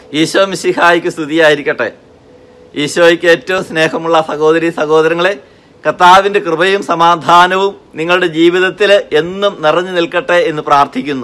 ഈശോ മിശിഹായിക്ക് സ്തുതിയായിരിക്കട്ടെ ഈശോയ്ക്ക് ഏറ്റവും സ്നേഹമുള്ള സഹോദരി സഹോദരങ്ങളെ കർത്താവിൻ്റെ കൃപയും സമാധാനവും നിങ്ങളുടെ ജീവിതത്തിൽ എന്നും നിറഞ്ഞു നിൽക്കട്ടെ എന്ന് പ്രാർത്ഥിക്കുന്നു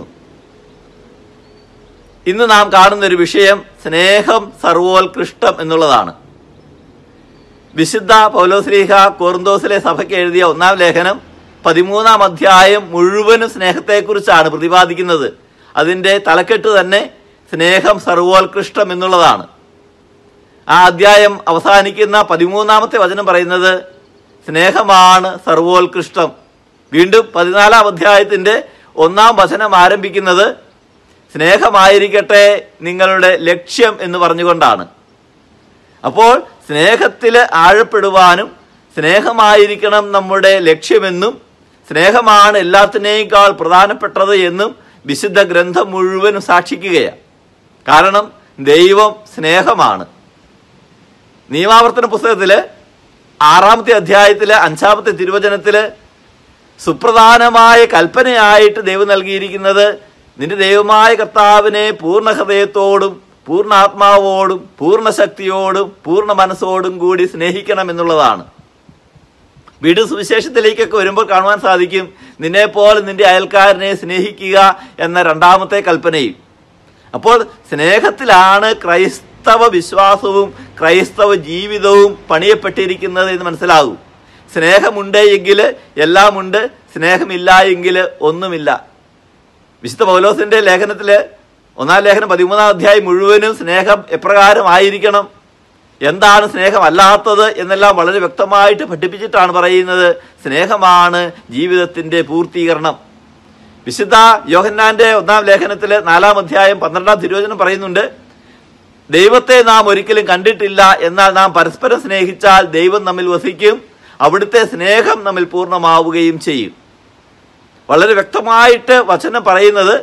ഇന്ന് നാം കാണുന്ന ഒരു വിഷയം സ്നേഹം സർവോത്കൃഷ്ടം എന്നുള്ളതാണ് വിശുദ്ധ പൗലോസ്ലീഹ കോർന്തോസിലെ സഭയ്ക്ക് എഴുതിയ ഒന്നാം ലേഖനം പതിമൂന്നാം അധ്യായം മുഴുവനും സ്നേഹത്തെക്കുറിച്ചാണ് പ്രതിപാദിക്കുന്നത് അതിൻ്റെ തലക്കെട്ട് തന്നെ സ്നേഹം സർവോത്കൃഷ്ടം എന്നുള്ളതാണ് ആ അധ്യായം അവസാനിക്കുന്ന പതിമൂന്നാമത്തെ വചനം പറയുന്നത് സ്നേഹമാണ് സർവോത്കൃഷ്ടം വീണ്ടും പതിനാലാം അധ്യായത്തിൻ്റെ ഒന്നാം വചനം ആരംഭിക്കുന്നത് സ്നേഹമായിരിക്കട്ടെ നിങ്ങളുടെ ലക്ഷ്യം എന്ന് പറഞ്ഞുകൊണ്ടാണ് അപ്പോൾ സ്നേഹത്തിൽ ആഴപ്പെടുവാനും സ്നേഹമായിരിക്കണം നമ്മുടെ ലക്ഷ്യമെന്നും സ്നേഹമാണ് എല്ലാത്തിനേക്കാൾ പ്രധാനപ്പെട്ടത് എന്നും വിശുദ്ധ ഗ്രന്ഥം മുഴുവനും സാക്ഷിക്കുകയാണ് കാരണം ദൈവം സ്നേഹമാണ് നിയമാവർത്തന പുസ്തകത്തില് ആറാമത്തെ അധ്യായത്തില് അഞ്ചാമത്തെ തിരുവചനത്തില് സുപ്രധാനമായ കൽപ്പനയായിട്ട് ദൈവം നൽകിയിരിക്കുന്നത് നിന്റെ ദൈവമായ കർത്താവിനെ പൂർണ്ണ ഹൃദയത്തോടും പൂർണ്ണ ആത്മാവോടും പൂർണ്ണ ശക്തിയോടും പൂർണ്ണ മനസ്സോടും കൂടി സ്നേഹിക്കണം എന്നുള്ളതാണ് വീട് സുവിശേഷത്തിലേക്കൊക്കെ വരുമ്പോൾ കാണുവാൻ സാധിക്കും നിന്നെപ്പോലെ നിന്റെ അയൽക്കാരനെ സ്നേഹിക്കുക എന്ന രണ്ടാമത്തെ കൽപ്പനയും അപ്പോൾ സ്നേഹത്തിലാണ് ക്രൈസ്തവ വിശ്വാസവും ക്രൈസ്തവ ജീവിതവും പണിയപ്പെട്ടിരിക്കുന്നത് എന്ന് മനസ്സിലാകും സ്നേഹമുണ്ട് എങ്കിൽ എല്ലാമുണ്ട് സ്നേഹമില്ല എങ്കിൽ ഒന്നുമില്ല വിശുദ്ധ പൗലോസിന്റെ ലേഖനത്തില് ഒന്നാം ലേഖനം പതിമൂന്നാം അധ്യായം മുഴുവനും സ്നേഹം എപ്രകാരമായിരിക്കണം എന്താണ് സ്നേഹമല്ലാത്തത് എന്നെല്ലാം വളരെ വ്യക്തമായിട്ട് പഠിപ്പിച്ചിട്ടാണ് പറയുന്നത് സ്നേഹമാണ് ജീവിതത്തിന്റെ പൂർത്തീകരണം വിശുദ്ധ യോഹന്നാന്റെ ഒന്നാം ലേഖനത്തില് നാലാം അധ്യായം പന്ത്രണ്ടാം തിരുവചനം പറയുന്നുണ്ട് ദൈവത്തെ നാം ഒരിക്കലും കണ്ടിട്ടില്ല എന്നാൽ നാം പരസ്പരം സ്നേഹിച്ചാൽ ദൈവം നമ്മിൽ വസിക്കും അവിടുത്തെ സ്നേഹം നമ്മിൽ പൂർണ്ണമാവുകയും ചെയ്യും വളരെ വ്യക്തമായിട്ട് വചനം പറയുന്നത്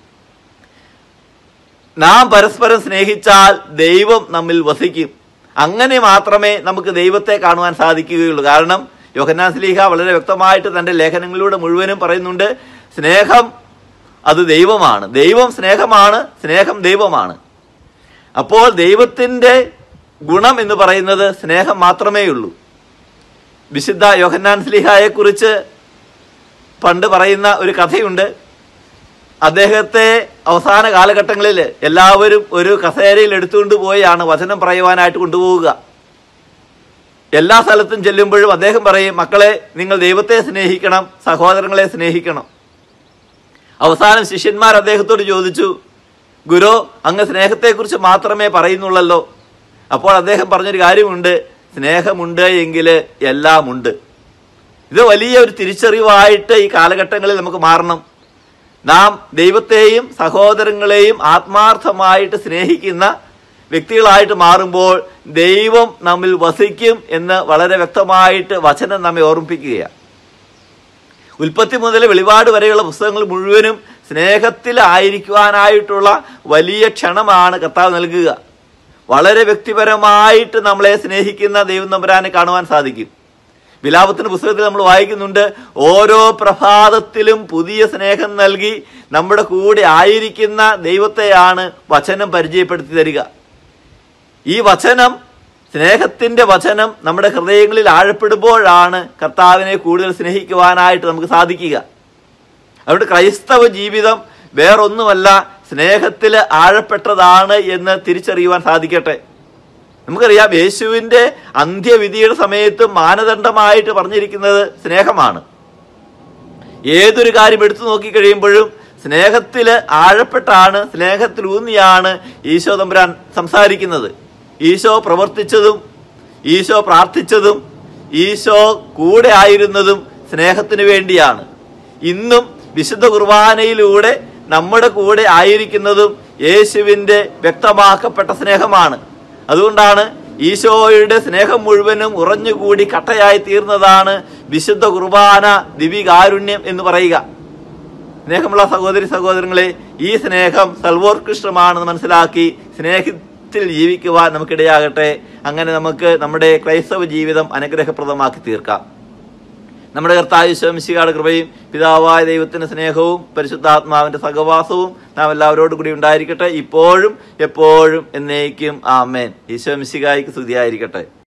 നാം പരസ്പരം സ്നേഹിച്ചാൽ ദൈവം നമ്മിൽ വസിക്കും അങ്ങനെ മാത്രമേ നമുക്ക് ദൈവത്തെ കാണുവാൻ സാധിക്കുകയുള്ളൂ കാരണം യോഹന്നാൻ സ്ലീഹ വളരെ വ്യക്തമായിട്ട് തൻ്റെ ലേഖനങ്ങളിലൂടെ മുഴുവനും പറയുന്നുണ്ട് സ്നേഹം അത് ദൈവമാണ് ദൈവം സ്നേഹമാണ് സ്നേഹം ദൈവമാണ് അപ്പോൾ ദൈവത്തിൻ്റെ ഗുണം എന്ന് പറയുന്നത് സ്നേഹം മാത്രമേ ഉള്ളൂ വിശുദ്ധ യോഹന്നാൻ സ്ലീഹായെ കുറിച്ച് പണ്ട് പറയുന്ന ഒരു കഥയുണ്ട് അദ്ദേഹത്തെ അവസാന കാലഘട്ടങ്ങളിൽ എല്ലാവരും ഒരു കസേരയിൽ എടുത്തുകൊണ്ട് പോയാണ് വചനം പറയുവാനായിട്ട് കൊണ്ടുപോവുക എല്ലാ സ്ഥലത്തും ചെല്ലുമ്പോഴും അദ്ദേഹം പറയും മക്കളെ നിങ്ങൾ ദൈവത്തെ സ്നേഹിക്കണം സഹോദരങ്ങളെ സ്നേഹിക്കണം അവസാനം ശിഷ്യന്മാർ അദ്ദേഹത്തോട് ചോദിച്ചു ഗുരു അങ്ങ് സ്നേഹത്തെക്കുറിച്ച് മാത്രമേ പറയുന്നുള്ളല്ലോ അപ്പോൾ അദ്ദേഹം പറഞ്ഞൊരു കാര്യമുണ്ട് സ്നേഹമുണ്ട് എങ്കിൽ എല്ലാമുണ്ട് ഇത് വലിയ ഒരു തിരിച്ചറിവായിട്ട് ഈ കാലഘട്ടങ്ങളിൽ നമുക്ക് മാറണം നാം ദൈവത്തെയും സഹോദരങ്ങളെയും ആത്മാർത്ഥമായിട്ട് സ്നേഹിക്കുന്ന വ്യക്തികളായിട്ട് മാറുമ്പോൾ ദൈവം നമ്മിൽ വസിക്കും എന്ന് വളരെ വ്യക്തമായിട്ട് വചനം നമ്മെ ഓർമ്മിപ്പിക്കുകയാണ് ഉൽപ്പത്തി മുതൽ വെളിപാട് വരെയുള്ള പുസ്തകങ്ങൾ മുഴുവനും സ്നേഹത്തിലായിരിക്കുവാനായിട്ടുള്ള വലിയ ക്ഷണമാണ് കർത്താവ് നൽകുക വളരെ വ്യക്തിപരമായിട്ട് നമ്മളെ സ്നേഹിക്കുന്ന ദൈവം നമ്പരാനെ കാണുവാൻ സാധിക്കും വിലാപത്തിന്റെ പുസ്തകത്തിൽ നമ്മൾ വായിക്കുന്നുണ്ട് ഓരോ പ്രഭാതത്തിലും പുതിയ സ്നേഹം നൽകി നമ്മുടെ കൂടെ ആയിരിക്കുന്ന ദൈവത്തെയാണ് വചനം പരിചയപ്പെടുത്തി തരിക ഈ വചനം സ്നേഹത്തിന്റെ വചനം നമ്മുടെ ഹൃദയങ്ങളിൽ ആഴപ്പെടുമ്പോഴാണ് കർത്താവിനെ കൂടുതൽ സ്നേഹിക്കുവാനായിട്ട് നമുക്ക് സാധിക്കുക അതുകൊണ്ട് ക്രൈസ്തവ ജീവിതം വേറൊന്നുമല്ല സ്നേഹത്തിൽ ആഴപ്പെട്ടതാണ് എന്ന് തിരിച്ചറിയുവാൻ സാധിക്കട്ടെ നമുക്കറിയാം യേശുവിൻ്റെ അന്ത്യവിധിയുടെ സമയത്ത് മാനദണ്ഡമായിട്ട് പറഞ്ഞിരിക്കുന്നത് സ്നേഹമാണ് ഏതൊരു കാര്യം എടുത്തു നോക്കിക്കഴിയുമ്പോഴും സ്നേഹത്തിൽ ആഴപ്പെട്ടാണ് സ്നേഹത്തിൽ ഊന്നിയാണ് ഈശോ തമ്പുരാൻ സംസാരിക്കുന്നത് ഈശോ പ്രവർത്തിച്ചതും ഈശോ പ്രാർത്ഥിച്ചതും ഈശോ കൂടെ ആയിരുന്നതും സ്നേഹത്തിന് വേണ്ടിയാണ് ഇന്നും വിശുദ്ധ കുർബാനയിലൂടെ നമ്മുടെ കൂടെ ആയിരിക്കുന്നതും യേശുവിൻ്റെ വ്യക്തമാക്കപ്പെട്ട സ്നേഹമാണ് അതുകൊണ്ടാണ് ഈശോയുടെ സ്നേഹം മുഴുവനും ഉറഞ്ഞുകൂടി കട്ടയായി തീർന്നതാണ് വിശുദ്ധ കുർബാന ദിവികാരുണ്യം എന്ന് പറയുക സ്നേഹമുള്ള സഹോദരി സഹോദരങ്ങളെ ഈ സ്നേഹം സർവോത്കൃഷ്ടമാണെന്ന് മനസ്സിലാക്കി സ്നേഹത്തിൽ ജീവിക്കുവാൻ നമുക്കിടയാകട്ടെ അങ്ങനെ നമുക്ക് നമ്മുടെ ക്രൈസ്തവ ജീവിതം അനുഗ്രഹപ്രദമാക്കി തീർക്കാം നമ്മുടെ കർത്താവ് ഈശോമിശികാട് കൃപയും പിതാവായ ദൈവത്തിന്റെ സ്നേഹവും പരിശുദ്ധാത്മാവിന്റെ സഹവാസവും നാം എല്ലാവരോടും കൂടി ഉണ്ടായിരിക്കട്ടെ ഇപ്പോഴും എപ്പോഴും എന്നേക്കും ആമേൻ ഈശോമിശികായ്ക്ക് സ്തുതിയായിരിക്കട്ടെ